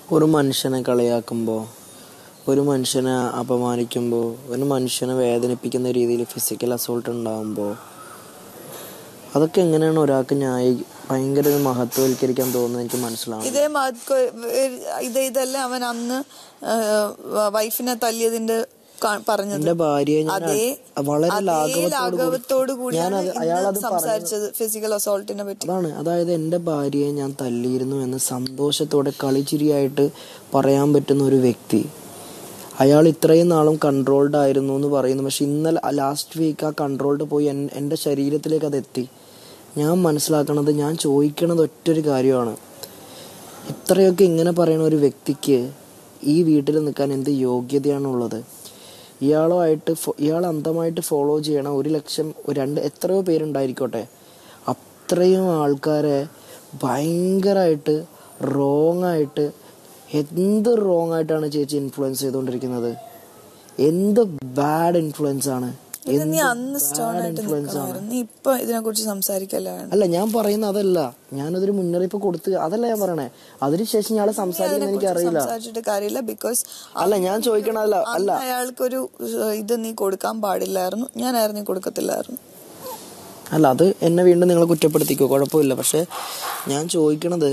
ഒരു മനുഷ്യനെ കളിയാക്കുമ്പോൾ ഒരു മനുഷ്യനെ അപമാനിക്കുമ്പോൾ ഒരു മനുഷ്യനെ വേദനിപ്പിക്കുന്ന രീതിയിൽ ഫിസിക്കൽ അസോൾട്ട് ഉണ്ടാകുമ്പോൾ അതൊക്കെ എങ്ങനെയാണ് ഒരാൾക്ക് ന്യായ ഭയങ്കര ഒരു മഹത്വവൽക്കരിക്കാൻ തോന്നുന്നത് എനിക്ക് മനസ്സിലാവും ഇതേ മഹത്വ ഇത് ഇതല്ലേ അവൻ അന്ന് വൈഫിനെ തല്ലിയതിന്റെ കാ- പറഞ്ഞത് എന്റെ ഭാര്യയെ ഞാൻ അതേ വളരെ അതേ ലാഘവത്തോടു ലാഘവത്തോടു കൂടി ഞാൻ കൂടിയാണ് അയാളത് ഇന്ന് സംസാരിച്ചത് ഫിസിക്കൽ അസോൾട്ടിനെ പറ്റി അതാണ് അതായത് എൻ്റെ ഭാര്യയെ ഞാൻ തല്ലിയിരുന്നു എന്ന് സന്തോഷത്തോടെ കളിച്ചിരിയായിട്ട് പറയാൻ പറ്റുന്ന ഒരു വ്യക്തി അയാൾ ഇത്രയും നാളും കൺട്രോൾഡ് ആയിരുന്നു എന്ന് പറയുന്നു പക്ഷെ ഇന്നലെ ലാസ്റ്റ് വീക്ക് ആ കൺട്രോൾഡ് പോയി എൻ- എൻ്റെ ശരീരത്തിലേക്ക് അത് എത്തി ഞാൻ മനസ്സിലാക്കണത് ഞാൻ ചോദിക്കണത് ഒറ്റൊരു കാര്യമാണ് ഇത്രയൊക്കെ ഇങ്ങനെ പറയുന്ന ഒരു വ്യക്തിക്ക് ഈ വീട്ടിൽ നിൽക്കാൻ എന്ത് യോഗ്യതയാണുള്ളത് ഇയാളുമായിട്ട് ഫോ- ഇയാൾ അന്ധമായിട്ട് ഫോളോ ചെയ്യണ ഒരു ലക്ഷം ഒരു രണ്ട് എത്രയോ പേരുണ്ടായിരിക്കോട്ടെ അത്രയും ആൾക്കാരെ ഭയങ്കരമായിട്ട് റോങ് ആയിട്ട് എന്ത് റോങ് ആയിട്ടാണ് ചേച്ചി ഇൻഫ്ലുവൻസ് ചെയ്തുകൊണ്ടിരിക്കുന്നത് എന്ത് ബാഡ് ഇൻഫ്ലുവൻസ് ആണ് ഇത് നീ എന്ത് അന്ന് സ്റ്റോൺ bad ആയിട്ട് influence ആണ് നിൽക്കണമായിരുന്നു നീ ഇപ്പൊ ഇതിനെ കുറിച്ച് സംസാരിക്കല്ല വേണ്ട അല്ല ഞാൻ പറയുന്ന അതല്ല ഞാനതൊരു മുന്നറിയിപ്പ് കൊടുത്ത് അതല്ല ഞാൻ പറയണേ അതിനുശേഷം ഇയാളെ സംസാരിക്കുന്ന എനിക്ക് അറിയില്ല സംസാരിച്ചിട്ട് കാര്യമില്ല ബിക്കോസ് അല്ല ഞാൻ ചോദിക്കണതല്ല അല്ല അയാൾക്കൊരു ഏഹ്, ഇത് നീ കൊടുക്കാൻ പാടില്ലായിരുന്നു ഞാനായിരുന്നു നീ കൊടുക്കത്തില്ലായിരുന്നു അല്ല അത് എന്നെ വീണ്ടും നിങ്ങൾ കുറ്റപ്പെടുത്തിക്കോ കുഴപ്പമില്ല പക്ഷെ ഞാൻ ചോദിക്കണത്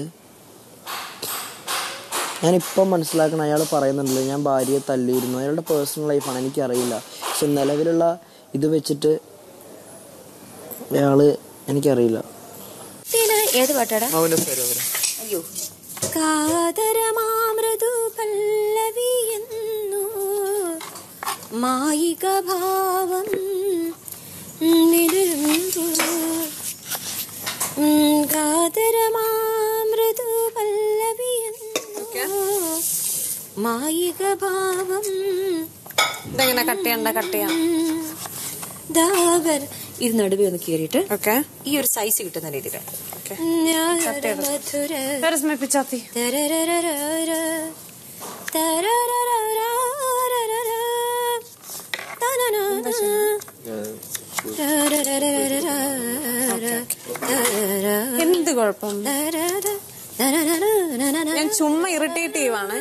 ഞാൻ ഇപ്പം മനസ്സിലാക്കണം അയാൾ പറയുന്നുണ്ടല്ലോ ഞാൻ ഭാര്യയെ തല്ലിയിരുന്നു അയാളുടെ പേഴ്സണൽ ലൈഫാണ് എനിക്കറിയില്ല പക്ഷെ നിലവിലുള്ള ഇത് വെച്ചിട്ട് അയാള് എനിക്കറിയില്ല ഏത് പാട്ടാടാ അയ്യോ കാതരമാമൃദു പല്ലവിയെന്നു മായിക ഭാവം കാതരമാമൃദു പല്ലവിയെന്നു മായിക ഭാവം ഇതെങ്ങനെ കട്ട് ചെയ്യണ്ട കട്ട് ചെയ്യാം ദാവർ ഇത് നടുവേ ഒന്ന് കീറിയിട്ട് ഓക്കെ ഈ ഒരു സൈസ് കിട്ടുന്ന രീതിയിൽ മധുര Where is my pichati? തരരരരര, തരരരരരരര, തനനന, തരരരരരര, തരര, എന്ത് കുഴപ്പം തരര, തനനനനനന. ഞാൻ ചുമ്മാ ഇറിറ്റേറ്റ് ചെയ്യുവാണ്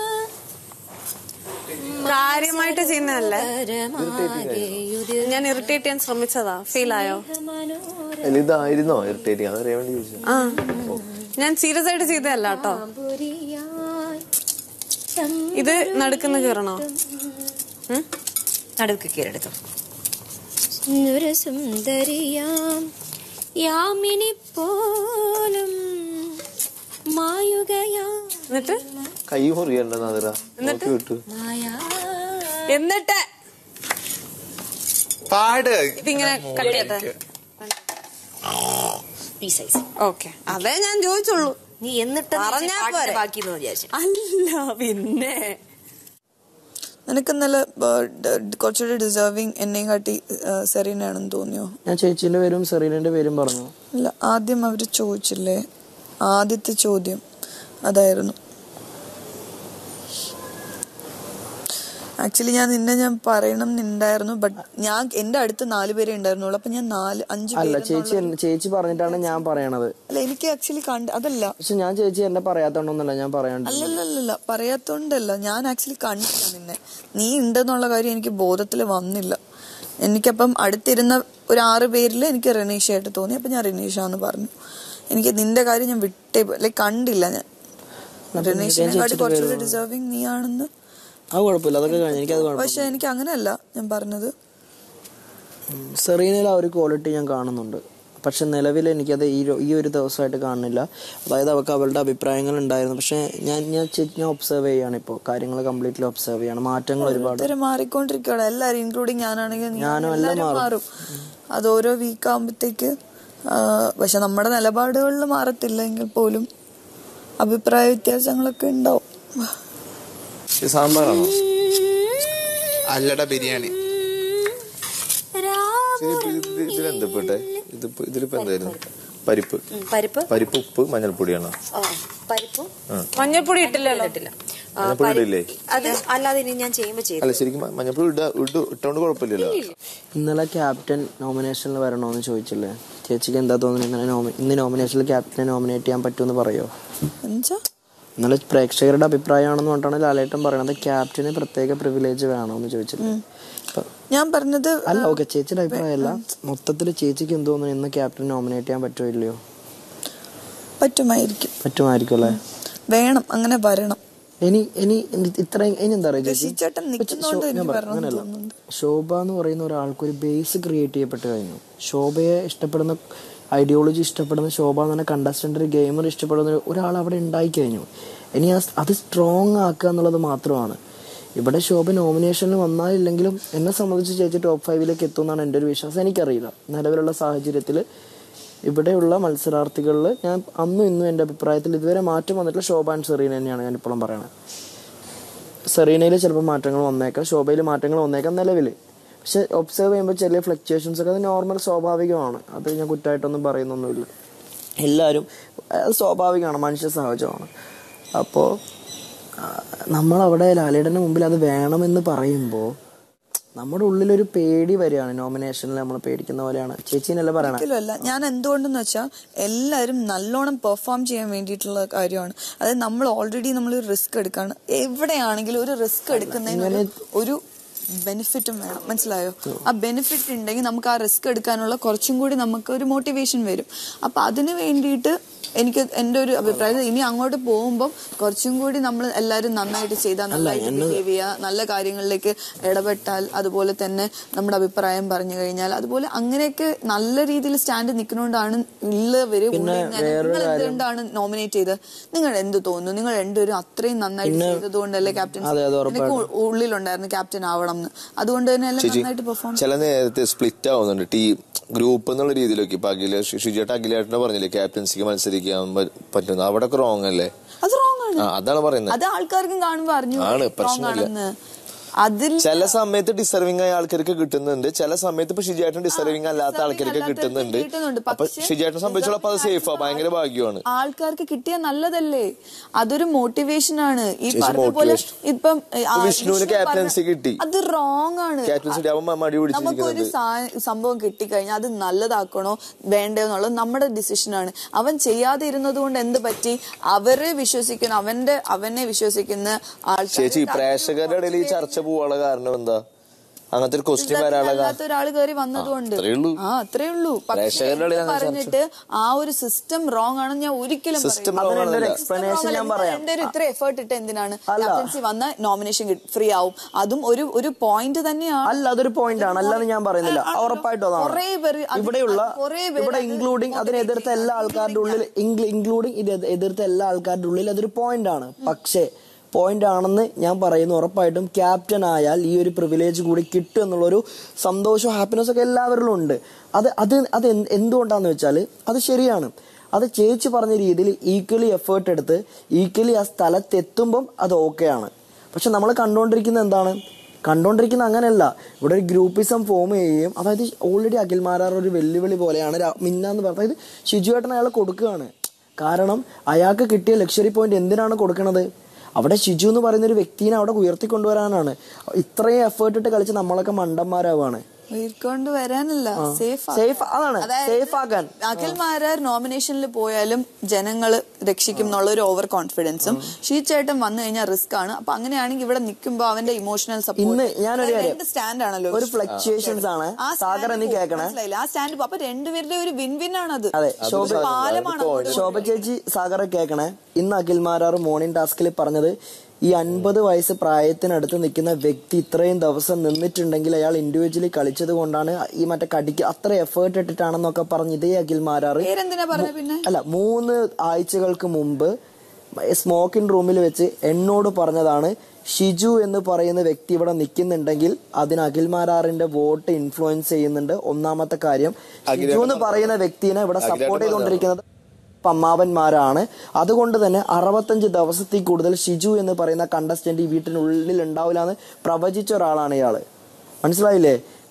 കാര്യമായിട്ട് ചെയ്യുന്നതല്ലേ പരമാകെയുതിർ ഞാൻ ഇറിറ്റേറ്റ് ചെയ്യാൻ ശ്രമിച്ചതാ ഫീൽ ആയോ അല്ല ഇതായിരുന്നോ ഇറിറ്റേറ്റിംഗ് അതറിയാൻ വേണ്ടി ചോദിച്ചു ആ ഞാൻ സീരിയസ് ആയിട്ട് ചെയ്തതല്ല കേട്ടോ പുരിയായി ഇത് നടുക്കുന്ന കീറണോ ഉം? നടുക്ക് കീഴെടുത്തു ഒരു സുന്ദരിയാം യാമിനി പോലും മായുകയാ എന്നിട്ട് കൈ മുറിയണ്ട നാദിറ നോക്കി വിട്ടു മായാ എന്നിട്ട് പാട് ഇതിങ്ങനെ കട്ട് ചെയ്തേ ഈ സൈസ് ഓക്കെ അതേ ഞാൻ ചോദിച്ചുള്ളൂ നീ എന്നിട്ട് പറഞ്ഞാ പോരെ. ബാക്കി വിചാരിച്ചു അല്ല പിന്നെ നിനക്ക് ഇന്നലെ ഏഹ്, ഡ- ഡ- കുറച്ചുകൂടി ഡിസേർവിങ് എന്നെയും കാട്ടി ഏഹ്, സെറീനയാണെന്ന് തോന്നിയോ ഞാൻ ചേച്ചീന്റെ പേരും സെറീനന്റെ പേരും പറഞ്ഞു ഇല്ല ആദ്യം അവര് ചോദിച്ചില്ലേ ആദ്യത്തെ ചോദ്യം അതായിരുന്നു ആക്ച്വലി ഞാൻ നിന്നെ ഞാൻ പറയണം എന്നുണ്ടായിരുന്നു ബട്ട് ഞാൻ എന്റെ അടുത്ത് നാല് പേരെ ഉണ്ടായിരുന്നുള്ളൂ അപ്പൊ ഞാൻ നാല് അഞ്ച് അല്ല പേര് ചേച്ചി എന്നെ- ചേച്ചി പറഞ്ഞിട്ടാണ് ഞാൻ പറയണത് അല്ല എനിക്ക് ആക്ച്വലി കണ്ട് അതല്ല പക്ഷെ ഞാൻ ചേച്ചി എന്നെ പറയാത്തോണ്ടൊന്നല്ല ഞാൻ പറയാണ്ട് അല്ലല്ലല്ല പറയാത്തോണ്ടല്ല ഞാൻ ആക്ച്വലി കണ്ടില്ല നിന്നെ നീ ഉണ്ടെന്നുള്ള കാര്യം എനിക്ക് ബോധത്തിൽ വന്നില്ല എനിക്കപ്പം അടുത്തിരുന്ന ഒരു ആറ് പേരിൽ എനിക്ക് റനീഷയായിട്ട് തോന്നി അപ്പൊ ഞാൻ റനീഷ എന്ന് പറഞ്ഞു എനിക്ക് നിന്റെ കാര്യം ഞാൻ വിട്ടേ ലൈക്ക് കണ്ടില്ല ഞാൻ റനീഷിനെക്കാട്ടി കുറച്ചുകൂടി ഡിസേർവിങ് നീ ആണെന്ന് അത് കുഴപ്പമില്ല അതൊക്കെ കഴിഞ്ഞു എനിക്കത് കുഴപ്പമില്ല പക്ഷെ എനിക്ക് അങ്ങനെയല്ല ഞാൻ പറഞ്ഞത് സെറീനയിൽ ആ ഒരു ക്വാളിറ്റി ഞാൻ കാണുന്നുണ്ട് പക്ഷെ നിലവിൽ എനിക്കത് ഈ ഒരു- ഈ ഒരു ദിവസമായിട്ട് കാണുന്നില്ല അതായത് അവൾക്ക് അവളുടെ അഭിപ്രായങ്ങൾ ഉണ്ടായിരുന്നു പക്ഷെ ഞാൻ ഞാൻ ചെ- ഞാൻ ഒബ്സർവ് ചെയ്യാണ് ഇപ്പോൾ കാര്യങ്ങൾ കംപ്ലീറ്റ്ലി ഒബ്സർവ് ചെയ്യാണ് മാറ്റങ്ങൾ ഒരുപാട് ഇവര് മാറിക്കൊണ്ടിരിക്കുകയാണ് എല്ലാരും ഇൻക്ലൂഡിങ് ഞാനാണെങ്കിൽ നീ ഞാനും എല്ലാം എല്ലാരും മാറും അത് ഓരോ വീക്ക് ആകുമ്പോഴത്തേക്ക് പക്ഷെ നമ്മുടെ നിലപാടുകളിൽ മാറത്തില്ലെങ്കിൽ പോലും അഭിപ്രായ വ്യത്യാസങ്ങളൊക്കെ ഉണ്ടാവും ഇത് സാമ്പാറാണോ അല്ലട ബിരിയാണി ഇതിലെന്താ പെട്ടെ ഇതിപ്പോ ഇതിലിപ്പോ എന്തായിരുന്നു പരിപ്പ് പരിപ്പ് പരിപ്പ് ഉപ്പ് മഞ്ഞൾപ്പൊടിയാണോ ആ, പരിപ്പും മഞ്ഞപ്പൊടി ഇട്ടില്ലല്ലോ ഇട്ടില്ല ആ, മഞ്ഞൾപ്പൊടി പരി- ഇടില്ലേ അത് അല്ലാതെ ഇനി ഞാൻ ചെയ്യുമ്പോ ചെയ്തു അല്ല ശരിക്കും മ- മഞ്ഞൾപ്പൊടി ഇട ഇട്ടു ഇട്ടോണ്ട് കുഴപ്പമില്ലല്ലോ ഇന്നലെ ക്യാപ്റ്റൻ നോമിനേഷനിൽ വരണമെന്ന് ചോദിച്ചില്ലേ ചേച്ചിക്ക് എന്താ തോന്നുന്നത് ഇന്നലെ നോമി ഇന്ന് നോമിനേഷനിൽ ക്യാപ്റ്റനെ നോമിനേറ്റ് ചെയ്യാൻ പറ്റുമെന്ന് പറയോ എന്നുവെച്ചാ ഇന്നലെ പ്രേക്ഷകരുടെ അഭിപ്രായമാണെന്ന് പറഞ്ഞിട്ടാണ് ലാലേട്ടൻ പറയണത് ക്യാപ്റ്റന് പ്രത്യേക പ്രിവിലേജ് വേണമെന്ന് ചോദിച്ചിട്ട് അപ്പൊ ഞാൻ പറഞ്ഞത് അല്ല ഓക്കെ ചേച്ചിയുടെ അഭിപ്രായമല്ല മൊത്തത്തിൽ ചേച്ചിക്ക് എന്ത് തോന്നുന്നു ഇന്ന് ക്യാപ്റ്റൻ നോമിനേറ്റ് ചെയ്യാൻ പറ്റുമോ ഇല്ലയോ പറ്റുമായിരിക്കും പറ്റുമായിരിക്കും അല്ലേ വേണം അങ്ങനെ വരണം ഇനി ഇനി ഇനി ഇത്രയും ഇനി എന്താ പറയാ ചേച്ചി ചേട്ടൻ നിൽക്കുന്നോണ്ട് ഞാൻ എനിക്ക് പറയാം, വരണം അങ്ങനെയല്ല. തോന്നുന്നുണ്ട് ശോഭ എന്ന് പറയുന്ന ഒരാൾക്ക് ഒരു ബേസ് ക്രിയേറ്റ് ചെയ്യപ്പെട്ട് കഴിഞ്ഞു ശോഭയെ ഇഷ്ടപ്പെടുന്ന ഐഡിയോളജി ഇഷ്ടപ്പെടുന്ന ശോഭ എന്ന് പറഞ്ഞ കണ്ടസ്റ്റന്റ് ഒരു ഗെയിമർ ഇഷ്ടപ്പെടുന്ന ഒരു- ഒരാൾ അവിടെ ഉണ്ടായി കഴിഞ്ഞു ഇനി ആ സ് അത് സ്ട്രോങ് ആക്കുക എന്നുള്ളത് മാത്രമാണ് ഇവിടെ ശോഭ നോമിനേഷനിൽ വന്നാലില്ലെങ്കിലും എന്നെ സംബന്ധിച്ച് ചേച്ചി ടോപ്പ് ഫൈവിലേക്ക് എത്തുമെന്നാണ് എൻ്റെ ഒരു വിശ്വാസം എനിക്കറിയില്ല നിലവിലുള്ള സാഹചര്യത്തിൽ ഇവിടെയുള്ള മത്സരാർത്ഥികളിൽ ഞാൻ അന്നും ഇന്നും എൻ്റെ അഭിപ്രായത്തിൽ ഇതുവരെ മാറ്റം വന്നിട്ടുള്ള ശോഭ ആൻഡ് സെറീന തന്നെയാണ് ഞാൻ ഇപ്പോഴും പറയുന്നത് സെറീനയിൽ ചിലപ്പോൾ മാറ്റങ്ങൾ വന്നേക്കാം ശോഭയിൽ മാറ്റങ്ങൾ വന്നേക്കാം നിലവിൽ പക്ഷെ ഒബ്സർവ് ചെയ്യുമ്പോൾ ചെറിയ ഫ്ലക്ച്വേഷൻസ് ഒക്കെ അത് നോർമൽ സ്വാഭാവികമാണ് അത് ഞാൻ കുറ്റമായിട്ടൊന്നും പറയുന്നൊന്നുമില്ല എല്ലാവരും അത് സ്വാഭാവികമാണ് മനുഷ്യ സഹജമാണ് അപ്പോൾ നമ്മളവിടെ ലാലേട്ടൻ്റെ മുമ്പിൽ അത് വേണമെന്ന് പറയുമ്പോൾ നമ്മുടെ ഉള്ളിലൊരു പേടി വരികയാണ് നോമിനേഷനിൽ നമ്മൾ പേടിക്കുന്ന പോലെയാണ് ചേച്ചീനല്ല പറയണേ ഒരിക്കലുമല്ല ഞാൻ എന്തുകൊണ്ടെന്ന് വെച്ചാൽ എല്ലാവരും നല്ലോണം പെർഫോം ചെയ്യാൻ വേണ്ടിയിട്ടുള്ള കാര്യമാണ് അതായത് നമ്മൾ ഓൾറെഡി നമ്മൾ ഒരു റിസ്ക് എടുക്കാണ് എവിടെയാണെങ്കിലും ഒരു റിസ്ക് എടുക്കുന്നതിന് ഒരു ബെനിഫിറ്റും വേണം മനസ്സിലായോ ആ ബെനിഫിറ്റ് ഉണ്ടെങ്കിൽ നമുക്ക് ആ റിസ്ക് എടുക്കാനുള്ള കുറച്ചും കൂടി നമുക്ക് ഒരു മോട്ടിവേഷൻ വരും അപ്പൊ അതിന് വേണ്ടിയിട്ട് എനിക്ക് എന്റെ ഒരു അഭിപ്രായം ഇനി അങ്ങോട്ട് പോകുമ്പോൾ കുറച്ചും കൂടി നമ്മൾ എല്ലാവരും നന്നായിട്ട് ചെയ്താൽ നന്നായിട്ട് ബിഹേവ് ചെയ്യുക നല്ല കാര്യങ്ങളിലേക്ക് ഇടപെട്ടാൽ അതുപോലെ തന്നെ നമ്മുടെ അഭിപ്രായം പറഞ്ഞു കഴിഞ്ഞാൽ അതുപോലെ അങ്ങനെയൊക്കെ നല്ല രീതിയിൽ സ്റ്റാൻഡ് നിൽക്കുന്നതുകൊണ്ടാണ് ഉള്ളവര് ഉള്ളിൽ ഇങ്ങനെ, നിങ്ങൾ എന്തുകൊണ്ടാണ് നോമിനേറ്റ് ചെയ്തത് നിങ്ങൾ എന്ത് തോന്നുന്നു നിങ്ങൾ രണ്ടുപേരും അത്രയും നന്നായിട്ട് ചെയ്തതുകൊണ്ടല്ലേ ക്യാപ്റ്റൻ അതെ, അത് എനിക്ക് ഉള്ളിലുണ്ടായിരുന്നു ക്യാപ്റ്റൻ ആവണം എന്ന് അതുകൊണ്ട് തന്നെ എല്ലാം ചേച്ചി നന്നായിട്ട് പെർഫോം ചില നേരത്തെ സ്പ്ലിറ്റ് ആവുന്നുണ്ട് ടീ ഗ്രൂപ്പ് എന്നുള്ള രീതിയിലൊക്കെ ഇപ്പൊ അഖില ഷിജേട്ട അഖിലേട്ടനെ പറഞ്ഞില്ലേ ക്യാപ്റ്റൻസിക്ക് മത്സരിക്കാൻ പ- പറ്റുന്നു അവിടെ റോങ് അല്ലേ അത് റോങ് ആണ് ആ അതാണ് പറയുന്നത് അത് ആൾക്കാർക്കും കാണുമ്പോ അറിഞ്ഞു ആണ്, റോങ് പ്രശ്നമില്ല. ആണെന്ന് അതിൽ ചില സമയത്ത് ഡിസർവിംഗ് ആയ ആൾക്കാർക്ക് കിട്ടുന്നുണ്ട് ചില സമയത്ത് ഇപ്പൊ ഷിജേട്ടൻ ഡിസർവിംഗ് അല്ലാത്ത deserving ആൾക്കാർക്ക് അല്ലാത്തവർക്ക് കിട്ടുന്നുണ്ട് കിട്ടുന്നുണ്ട്. അപ്പൊ പക്ഷേ ഷിജേട്ടനെ സംബന്ധിച്ചോളം അത് സേഫാ ഭയങ്കര ഭാഗ്യമാണ് ആൾക്കാർക്ക് കിട്ടിയ നല്ലതല്ലേ അതൊരു മോട്ടിവേഷൻ ആണ് ഈ ചേച്ചി പറഞ്ഞ പോലെ motivation. ഇപ്പം ഏ, ആ, ഇപ്പൊ വിഷ്ണുവിന് വിഷ്ണു captaincy പറഞ്ഞ- കിട്ടി. അത് റോങ് ആണ് Captaincy അവൻ മടി നമുക്കൊരു പിടിച്ചിരിക്കുന്നുണ്ട് സാ- സംഭവം കിട്ടിക്കഴിഞ്ഞാൽ അത് നല്ലതാക്കണോ വേണ്ടയോ എന്നുള്ളത് നമ്മുടെ ഡിസിഷനാണ് അവൻ ചെയ്യാതെ ഇരുന്നത് കൊണ്ട് എന്ത് പറ്റി അവരെ വിശ്വസിക്കുന്ന അവന്റെ അവനെ വിശ്വസിക്കുന്ന ആൾക്കാർ ചേച്ചി പ്രേക്ഷകരുടെ ഇടയിൽ ഈ ചർച്ച പോവാനുള്ള കാരണം എന്താ അങ്ങനത്തെ ഒരു ക്വസ്റ്റ്യൻ വരാനുള്ള കാരണം അല്ലാത്ത ഒരാൾ കയറി വന്നതുകൊണ്ട് അത്രേ ഉള്ളൂ. ആ അത്രേ ഉള്ളൂ പക്ഷേ പ്രേക്ഷകരുടെ ഇടയിൽ എന്ന് അങ്ങനെ പറഞ്ഞിട്ട് ആ ഒരു സിസ്റ്റം റോങ് ആണെന്ന് ഞാൻ ഒരിക്കലും System പറയില്ല. wrong അതിന് ആണല്ല. ഒരു explanation ഞാൻ പറയാം എന്റെ ഒരു ഇത്ര എഫേർട്ട് ഇട്ട് എന്തിനാണ് അല്ല. ക്യാപ്റ്റൻസി വന്ന നോമിനേഷൻ ഫ്രീ ആവും അതും ഒരു ഒരു പോയിന്റ് തന്നെയാണ് അല്ല അതൊരു പോയിന്റ് ആണ് അല്ലാന്ന് ഞാൻ പറയുന്നില്ല ആ, ആ, ഉറപ്പായിട്ടും അതാണ് കുറേ പേര് അത് ഇവിടെയുള്ള കുറേ പേര് ഇവിടെ അത് ഇൻക്ലൂഡിങ് അതിനെ എതിർത്ത എല്ലാ ആൾക്കാരുടെ ഉള്ളിൽ ഇൻക്ലൂഡിങ് ഇത് എതി- എതിർത്ത എല്ലാ ആൾക്കാരുടെ ഉള്ളിൽ അതൊരു പോയിന്റ് ആണ് പക്ഷേ പോയിന്റ് ആണെന്ന് ഞാൻ പറയുന്നു ഉറപ്പായിട്ടും ക്യാപ്റ്റൻ ആയാൽ ഈ ഒരു പ്രിവിലേജ് കൂടി കിട്ടും എന്നുള്ളൊരു സന്തോഷവും ഹാപ്പിനെസ് ഒക്കെ എല്ലാവരിലും ഉണ്ട് അത് അത് അത് എന്ത് എന്തുകൊണ്ടാന്ന് വെച്ചാൽ അത് ശരിയാണ് അത് ചേച്ചി പറഞ്ഞ രീതിയിൽ ഈക്വലി എഫേർട്ട് എടുത്ത് ഈക്വലി ആ സ്ഥലത്തെത്തുമ്പം അത് ഓക്കെയാണ് പക്ഷെ നമ്മൾ കണ്ടുകൊണ്ടിരിക്കുന്നത് എന്താണ് കണ്ടോണ്ടിരിക്കുന്ന അങ്ങനെയല്ല ഇവിടെ ഒരു ഗ്രൂപ്പിസം ഫോം ചെയ്യുകയും അതായത് ഓൾറെഡി അഖിൽമാരാർ ഒരു വെല്ലുവിളി പോലെയാണ് രാ- മിന്നാന്ന് പറഞ്ഞത് അതായത് ഷിജുവേട്ടൻ അയാൾ കൊടുക്കുകയാണ് കാരണം അയാൾക്ക് കിട്ടിയ ലക്ഷറി പോയിന്റ് എന്തിനാണ് കൊടുക്കണത് അവിടെ ഷിജു എന്ന് പറയുന്ന ഒരു വ്യക്തിനെ അവിടെ ഉയർത്തിക്കൊണ്ടുവരാനാണ് ഇത്രയും എഫേർട്ട് ഇട്ട് കളിച്ച് നമ്മളൊക്കെ മണ്ടന്മാരാവാണ് ഉയർക്കൊണ്ട് വരാനല്ല സേഫ് Safe അതാണ്. Safe ആക്കാൻ. അഖിൽമാരാർ നോമിനേഷനിൽ പോയാലും ജനങ്ങള് രക്ഷിക്കും എന്നുള്ള ഒരു ഓവർ കോൺഫിഡൻസും ഷീച്ചേട്ടൻ വന്നു കഴിഞ്ഞാൽ റിസ്ക് ആണ് അപ്പൊ അങ്ങനെയാണെങ്കിൽ ഇവിടെ നിൽക്കുമ്പോ അവന്റെ ഇമോഷണൽ ഇന്ന് ഞാനൊരു കാര്യം- സ്റ്റാൻഡ് ആണല്ലോ ഒരു ഫ്ലക്ച്വേഷൻസ് ആണ് ആ സാഗർ stand നീ പോ- കേൾക്കണേ മനസ്സിലായില്ലേ? ആ സ്റ്റാൻഡ് അപ്പൊ രണ്ടുപേരുടെ ഒരു വിൻ വിൻ ആണത് അതെ ശോഭ ഒരു പാലമാണ് അങ്ങോട്ട് ശോഭ ചേച്ചി സാഗറെ കേൾക്കണേ ഇന്ന് അഖിൽമാരാർ മോർണിംഗ് ടാസ്കിൽ പറഞ്ഞത് ഈ അൻപത് വയസ്സ് പ്രായത്തിനടുത്ത് നിൽക്കുന്ന വ്യക്തി ഇത്രയും ദിവസം നിന്നിട്ടുണ്ടെങ്കിൽ അയാൾ ഇൻഡിവിജ്വലി കളിച്ചത് കൊണ്ടാണ് ഈ മറ്റേ കടിക്ക് അത്ര എഫേർട്ട് ഇട്ടിട്ടാണെന്നൊക്കെ പറഞ്ഞ് ഇതേ അഖിൽമാരാർ പേരെന്തിനാ പറഞ്ഞ പിന്നെ അല്ല മൂന്ന് ആഴ്ചകൾക്ക് മുമ്പ് സ്മോക്കിംഗ് റൂമിൽ വെച്ച് എന്നോട് പറഞ്ഞതാണ് ഷിജു എന്ന് പറയുന്ന വ്യക്തി ഇവിടെ നിൽക്കുന്നുണ്ടെങ്കിൽ അതിന് അഖിൽമാരാറിന്റെ വോട്ട് ഇൻഫ്ലുവൻസ് ചെയ്യുന്നുണ്ട് ഒന്നാമത്തെ കാര്യം ഷിജു എന്ന് പറയുന്ന വ്യക്തിനെ ഇവിടെ സപ്പോർട്ട് ചെയ്തുകൊണ്ടിരിക്കുന്നത് പമ്മാവന്മാരാണ് അതുകൊണ്ട് തന്നെ അറുപത്തഞ്ച് ദിവസത്തിൽ കൂടുതൽ ഷിജു എന്ന് പറയുന്ന കണ്ടസ്റ്റന്റ് ഈ വീട്ടിനുള്ളിൽ ഉണ്ടാവില്ല എന്ന് പ്രവചിച്ച ഒരാളാണ് ഇയാള് മനസ്സിലായില്ലേ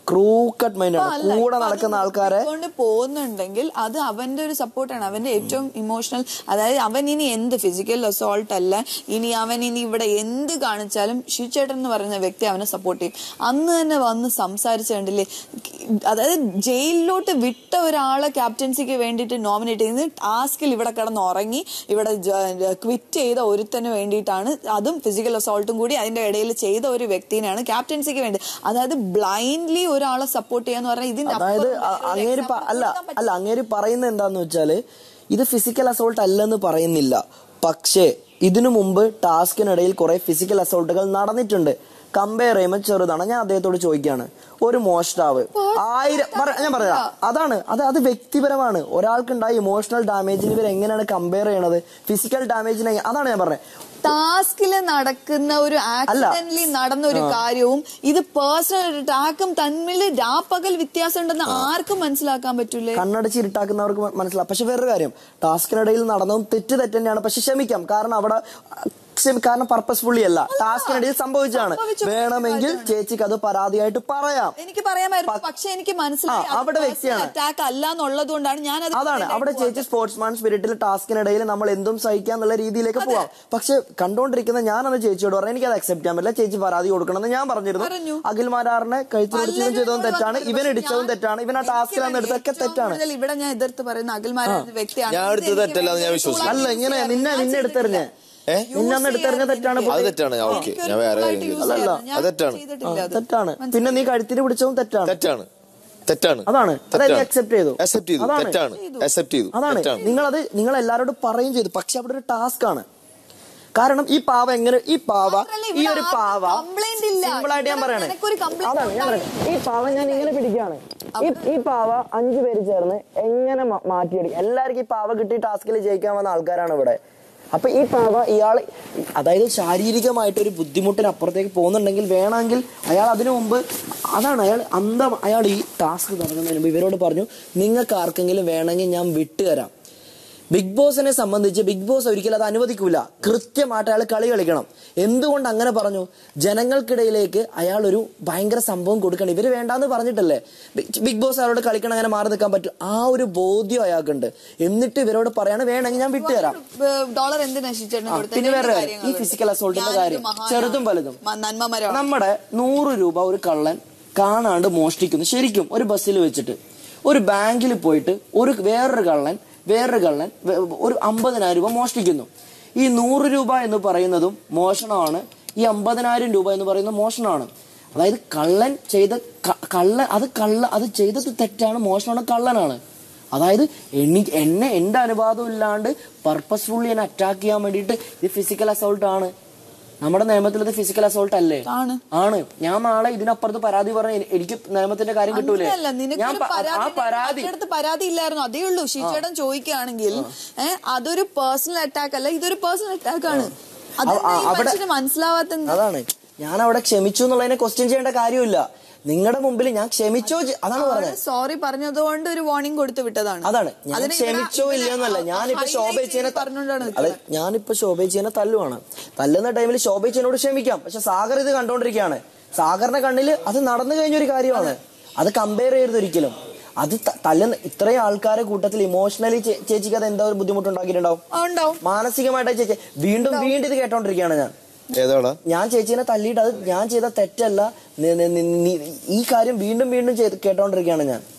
ക്രൂക്കട്ട് മൈൻഡാണ് അല്ല, കൂടെ ഇപ്പൊ അത് നടക്കുന്ന ആൾക്കാരെ കൊണ്ട് പോകുന്നുണ്ടെങ്കിൽ അത് അവന്റെ ഒരു സപ്പോർട്ടാണ് അവന്റെ ഏറ്റവും ഇമോഷണൽ അതായത് അവൻ ഇനി എന്ത് ഫിസിക്കൽ അസോൾട്ട് അല്ല ഇനി അവൻ ഇനി ഇവിടെ എന്ത് കാണിച്ചാലും ഷിച്ചേട്ടൻ എന്ന് പറയുന്ന വ്യക്തി അവനെ സപ്പോർട്ട് ചെയ്യും അന്ന് തന്നെ വന്ന് സംസാരിച്ച് കണ്ടില്ലേ അതായത് ജയിലിലോട്ട് വിട്ട ഒരാളെ ക്യാപ്റ്റൻസിക്ക് വേണ്ടിയിട്ട് നോമിനേറ്റ് ചെയ്യുന്നത് ടാസ്കിൽ ഇവിടെ കിടന്ന് ഉറങ്ങി ഇവിടെ ക്വിറ്റ് ചെയ്ത ഒരുത്തന് വേണ്ടിയിട്ടാണ് അതും ഫിസിക്കൽ അസോൾട്ടും കൂടി അതിന്റെ ഇടയിൽ ചെയ്ത ഒരു വ്യക്തിനെയാണ് ക്യാപ്റ്റൻസിക്ക് വേണ്ടി അതായത് ബ്ലൈൻഡ്ലി ഒരാളെ സപ്പോർട്ട് ചെയ്യാന്ന് പറഞ്ഞാൽ ഇതിന്റെ അതായത് അപ്പുറം അ- വേറെ അങ്ങേര് പ- example അല്ല കൊടുക്കാൻ പറ്റില്ല. അല്ല അങ്ങേര് പറയുന്നത് എന്താന്ന് വെച്ചാല് ഇത് ഫിസിക്കൽ അസോൾട്ട് അല്ലെന്ന് പറയുന്നില്ല പക്ഷേ ഇതിനു മുമ്പ് ടാസ്കിനിടയിൽ കുറെ ഫിസിക്കൽ അസോൾട്ടുകൾ നടന്നിട്ടുണ്ട് കമ്പയർ ചെയ്യുമ്പോൾ ചെറുതാണ് ഞാൻ അദ്ദേഹത്തോട് ചോദിക്കുകയാണ് ഒരു മോഷ്ടാവ് ആയിരം പറ- ഞാൻ പറയാം അതാണ് അത് അത് വ്യക്തിപരമാണ് ഒരാൾക്കുണ്ടായ ഇമോഷണൽ ഡാമേജിന് ഇവർ എങ്ങനെയാണ് കമ്പയർ ചെയ്യണത് ഫിസിക്കൽ ഡാമേജിനെ അതാണ് ഞാൻ പറഞ്ഞത് ടാസ്കില് നടക്കുന്ന ഒരു ആക്സിഡന്റലി നടന്ന ഒരു കാര്യവും ഇത് പേഴ്സണൽ അറ്റാക്കും തമ്മിൽ രാപ്പകൽ വ്യത്യാസം ഉണ്ടെന്ന് ആർക്കും മനസ്സിലാക്കാൻ പറ്റൂലേ കണ്ണടച്ച് ഇരുട്ടാക്കുന്നവർക്ക് മ- മനസ്സിലാവും പക്ഷെ വേറൊരു കാര്യം ടാസ്കിനിടയിൽ നടന്നതും തെറ്റ് തെറ്റ് തന്നെയാണ് പക്ഷെ ക്ഷമിക്കാം കാരണം അവിടെ ക്ഷമി കാരണം പർപ്പസ്ഫുള്ളി അല്ല ടാസ്കിനിടയിൽ സംഭവിച്ചതാണ് സംഭവിച്ചു. വേണമെങ്കിൽ ചേച്ചിക്ക് അത് പരാതിയായിട്ട് പറയാം എനിക്ക് പറയാമായിരുന്നു പക്ഷെ എനിക്ക് മനസ്സിലായി ആ, അവിടെ വ്യക്തിയാണ്. അറ്റാക്ക് അല്ല എന്നുള്ളത് കൊണ്ടാണ് ഞാൻ അത് അതാണ് അവിടെ ചേച്ചി സ്പോർട്സ്മാൻ സ്പിരിറ്റിൽ ടാസ്കിനിടയിൽ നമ്മൾ എന്തും സഹിക്കാം എന്നുള്ള രീതിയിലേക്ക് പോവാം പക്ഷെ കണ്ടുകൊണ്ടിരിക്കുന്ന ഞാനത് ചേച്ചിയോട് പറഞ്ഞു എനിക്ക് അത് അക്സെപ്റ്റ് ചെയ്യാൻ പറ്റില്ല ചേച്ചി പരാതി കൊടുക്കണം എന്ന് ഞാൻ പറഞ്ഞു. പറഞ്ഞിരുന്നു അഖിൽ മാരാറിനെ കഴുത്തുപിടിച്ചതും ചെയ്തതും തെറ്റാണ് ഇവൻ ഇടിച്ചതും തെറ്റാണ് ഇവൻ ആ ടാസ്കിലാന്ന് എടുത്തൊക്കെ തെറ്റാണ് കൂടുതൽ ഇവിടെ ഞാൻ എതിർത്ത് പറയുന്ന അഖിൽമാരായ വ്യക്തിയാണ് ഞാൻ എടുത്തത് ഇത് എനിക്ക് തെറ്റല്ലാന്ന് ഞാൻ വേണ്ടി വിശ്വസിക്കുന്നു. അല്ല ഇങ്ങനെ നിന്നെ നിന്നെ എടുത്തെറിഞ്ഞേ ഏ? നിന്നെ അന്ന് എടുത്തെറിഞ്ഞ തെറ്റാണ് അത് തെറ്റാണ് ഓക്കെ ഞാൻ വേറെ കാര്യം ചോദിച്ചു. അല്ലല്ല. അത് തെറ്റാണ് ചെയ്തിട്ടില്ല അത്. തെറ്റാണ് പിന്നെ നീ കഴുത്തിന് പിടിച്ചതും തെറ്റാണ് തെറ്റാണ് തെറ്റാണ് അതാണ് അതെനിക്ക് accept ചെയ്തു. അക്സെപ്റ്റ് ചെയ്തു അതാണ്. തെറ്റാണ് അക്സെപ്റ്റ് ചെയ്തു അതാണ് തെറ്റാണ് നിങ്ങളത് നിങ്ങൾ എല്ലാരോടും പറയും ചെയ്തു പക്ഷെ അവിടെ ഒരു ടാസ്ക് ആണ് കാരണം ഈ പാവ എങ്ങനെ ഈ പാവ മാത്രല്ല ഈ ഇവിടെ ഒരു ആർക്കും പാവ complaint ഇല്ല. സിമ്പിൾ ആയിട്ട് ഞാൻ ഇവിടെ പറയണേ നിനക്കൊരു complaint അതാണ് ഞാൻ പറയണേ ഈ പാവ ഞാൻ ഇങ്ങനെ പിടിക്കാണ് ഈ ഈ പാവ അഞ്ചു പേര് ചേർന്ന് എങ്ങനെ മാ- മാറ്റിയെടുക്കും എല്ലാവർക്കും ഈ പാവ കിട്ടി ടാസ്കിൽ ജയിക്കാൻ വന്ന ആൾക്കാരാണ് ഇവിടെ അപ്പൊ ഈ പാവ ഇയാൾ അതായത് ശാരീരികമായിട്ട് ഒരു ബുദ്ധിമുട്ടിന് അപ്പുറത്തേക്ക് പോകുന്നുണ്ടെങ്കിൽ വേണമെങ്കിൽ അയാൾ അതിനു മുമ്പ് അതാണ് അയാൾ അന്തം അയാൾ ഈ ടാസ്ക് തുടങ്ങുന്നതിന് മുമ്പ് ഇവരോട് പറഞ്ഞു നിങ്ങൾക്ക് ആർക്കെങ്കിലും വേണമെങ്കിൽ ഞാൻ വിട്ടുതരാം ബിഗ് ബോസിനെ സംബന്ധിച്ച് ബിഗ് ബോസ് ഒരിക്കലും അത് അനുവദിക്കൂല കൃത്യമായിട്ട് അയാൾ കളി കളിക്കണം എന്തുകൊണ്ട് അങ്ങനെ പറഞ്ഞു ജനങ്ങൾക്കിടയിലേക്ക് അയാൾ ഒരു ഭയങ്കര സംഭവം കൊടുക്കണം ഇവര് വേണ്ടാന്ന് പറഞ്ഞിട്ടല്ലേ ബിഗ് ബിഗ് ബോസ് അയാളോട് കളിക്കണം അങ്ങനെ മാറി നിൽക്കാൻ പറ്റും ആ ഒരു ബോധ്യം അയാൾക്കുണ്ട് എന്നിട്ട് ഇവരോട് പറയാണ് വേണമെങ്കിൽ ഞാൻ വിട്ടുതരാം ഡോളർ എന്തിനാ ശിച്ചേട്ടന് ആ, കൊടുത്തത്? പിന്നെ വേറെ രണ്ട് കാര്യം, ഈ കാര്യങ്ങളുണ്ട്. physical assault ന്റെ ഞാനൊരു കാര്യം, മഹാനാണ്. ചെറുതും വലുതും. മ- നന്മമരം നമ്മുടെ നൂറ് രൂപ ഒരു കള്ളൻ കാണാണ്ട് മോഷ്ടിക്കുന്നു ശരിക്കും ഒരു ബസ്സിൽ വെച്ചിട്ട് ഒരു ബാങ്കിൽ പോയിട്ട് ഒരു വേറൊരു കള്ളൻ വേറൊരു കള്ളൻ വേ- ഒരു അമ്പതിനായിരം രൂപ മോഷ്ടിക്കുന്നു ഈ നൂറ് രൂപ എന്ന് പറയുന്നതും മോഷണമാണ് ഈ അമ്പതിനായിരം രൂപ എന്ന് പറയുന്നത് മോഷണമാണ് അതായത് കള്ളൻ ചെയ്ത ക- കള്ളൻ അത് കള്ള അത് ചെയ്തത് തെറ്റാണ് മോഷണമാണ് കള്ളനാണ് അതായത് എണ്ണി എന്നെ എന്റെ അനുവാദം ഇല്ലാണ്ട് പർപ്പസ്ഫുള്ളി എന്നെ അറ്റാക്ക് ചെയ്യാൻ വേണ്ടിയിട്ട് ഇത് ഫിസിക്കൽ അസോൾട്ട് ആണ് നമ്മുടെ നിയമത്തിൽ ഇത് ഫിസിക്കൽ അസോൾട്ട് അല്ലേ ആണ്. ആണ് ഞാൻ നാളെ ഇതിനപ്പുറത്ത് പരാതി പറഞ്ഞ എനിക്ക് നിയമത്തിന്റെ കാര്യം കിട്ടൂലേ അങ്ങനെയല്ല, നിനക്കൊരു ഞാൻ പ- പരാതി ആ പരാതി മറ്റേടത്ത് പരാതി ഇല്ലായിരുന്നു അതേ ഉള്ളൂ ഷീച്ചേട്ടൻ ചോദിക്കുകയാണെങ്കിൽ ഏഹ് അതൊരു പേഴ്സണൽ അറ്റാക്ക് അല്ല ഇതൊരു പേഴ്സണൽ അറ്റാക്ക് ആണ് അതെന്താ ആ, ഈ അവിടെ- മനുഷ്യന് മനസ്സിലാവാത്ത എന്ത്? അതാണ് ഞാൻ അവിടെ ക്ഷമിച്ചു എന്നുള്ളതിനെ ക്വസ്റ്റ്യൻ ചെയ്യേണ്ട കാര്യമില്ല നിങ്ങളുടെ മുമ്പിൽ ഞാൻ ക്ഷമിച്ചോ ചെ- അതാണ് പറഞ്ഞത് സോറി പറഞ്ഞതുകൊണ്ട് ഒരു വാർണിംഗ് കൊടുത്തു വിട്ടതാണ് അതാണ് ഞാൻ അതിന് ഇവിടെ- ക്ഷമിച്ചോ ഇവിടെ ഇല്ലയെന്നല്ല ഞാനിപ്പോ highlight ശോഭേച്ചിനെ ചെയ്ത് പറഞ്ഞുകൊണ്ടാണ് അതെ നിൽക്കുന്നത്. ഞാനിപ്പോ ശോഭേച്ചിനെ തല്ലുവാണ് തല്ലുന്ന ടൈമിൽ ശോഭേച്ചിനോട് ക്ഷമിക്കാം പക്ഷെ സാഗർ ഇത് കണ്ടോണ്ടിരിക്കുകയാണ് സാഗറിന്റെ കണ്ണിൽ അത് നടന്നു കഴിഞ്ഞൊരു കാര്യമാണ് അത് കമ്പയർ ചെയ്യരുത് ഒരിക്കലും അത് ത- തല്ലുന്ന ഇത്രയും ആൾക്കാരെ കൂട്ടത്തിൽ ഇമോഷണലി ചേച്ചിക്ക് അത് എന്താ ഒരു ബുദ്ധിമുട്ടുണ്ടാക്കിയിട്ടുണ്ടാവും ആ, ഉണ്ടാവും മാനസികമായിട്ട് ചേച്ചി വീണ്ടും വീണ്ടും ഇത് കേട്ടോണ്ടിരിക്കുകയാണ് ഞാൻ ഏതാടാ ഞാൻ ചേച്ചീനെ തല്ലിയിട്ട് അത് ഞാൻ ചെയ്ത തെറ്റല്ല നി- നി- നി- നി- ഈ കാര്യം വീണ്ടും വീണ്ടും ചെയ്ത് കേട്ടോണ്ടിരിക്കുകയാണ് ഞാൻ